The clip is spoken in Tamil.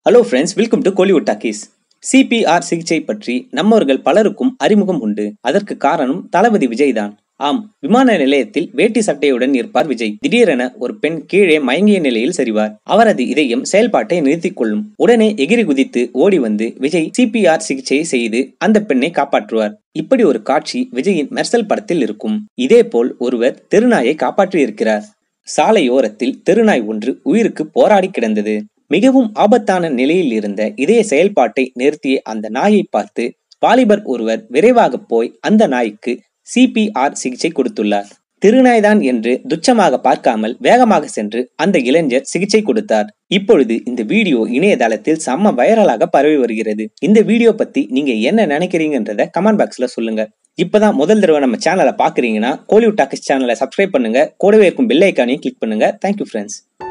hello friends welcome to Kollywood talkies CPR சிகிச்சை பற்றி நம்மவர்கள் பலருக்கும் அறிமுகம் உண்டு அதற்கு காரணம் தளபதி விஜய் தான் ஆம் விமான நிலையத்தில் வேட்டி சட்டையுடன் இருப்பார் விஜய் திடீரென ஒரு பெண் கீழே மயங்கிய நிலையில் சரிவார் அவரது இதயம் செயல்பாட்டை நிறுத்திக் கொள்ளும் உடனே எகிரி குதித்து ஓடி வந்து விஜய் சிபிஆர் சிகிச்சை செய்து அந்த பெண்ணை காப்பாற்றுவார் இப்படி ஒரு காட்சி விஜயின் மெர்சல் படத்தில் இருக்கும் இதேபோல் ஒருவர் தெருநாயை காப்பாற்றி இருக்கிறார் சாலையோரத்தில் தெருநாய் ஒன்று உயிருக்கு போராடி கிடந்தது மிகவும் ஆபத்தான நிலையில் இருந்த இதய செயல்பாட்டை நிறுத்திய அந்த நாயை பார்த்து வாலிபர் ஒருவர் விரைவாக போய் அந்த நாய்க்கு சிபிஆர் சிகிச்சை கொடுத்துள்ளார் திருநாய்தான் என்று துச்சமாக பார்க்காமல் வேகமாக சென்று அந்த இளைஞர் சிகிச்சை கொடுத்தார் இப்பொழுது இந்த வீடியோ இணையதளத்தில் செம்ம வைரலாக பரவி வருகிறது இந்த வீடியோ பத்தி நீங்க என்ன நினைக்கிறீங்கன்றத கமெண்ட் பாக்ஸ்ல சொல்லுங்க இப்பதான் முதல் தடவை நம்ம சேனலை பாக்குறீங்கன்னா கோலிவுட் டாக்கிஸ் சேனலை சப்ஸ்கிரைப் பண்ணுங்க கூடவே இருக்கும் பெல் ஐக்கானையும் கிளிக் பண்ணுங்க தேங்க்யூ ஃப்ரெண்ட்ஸ்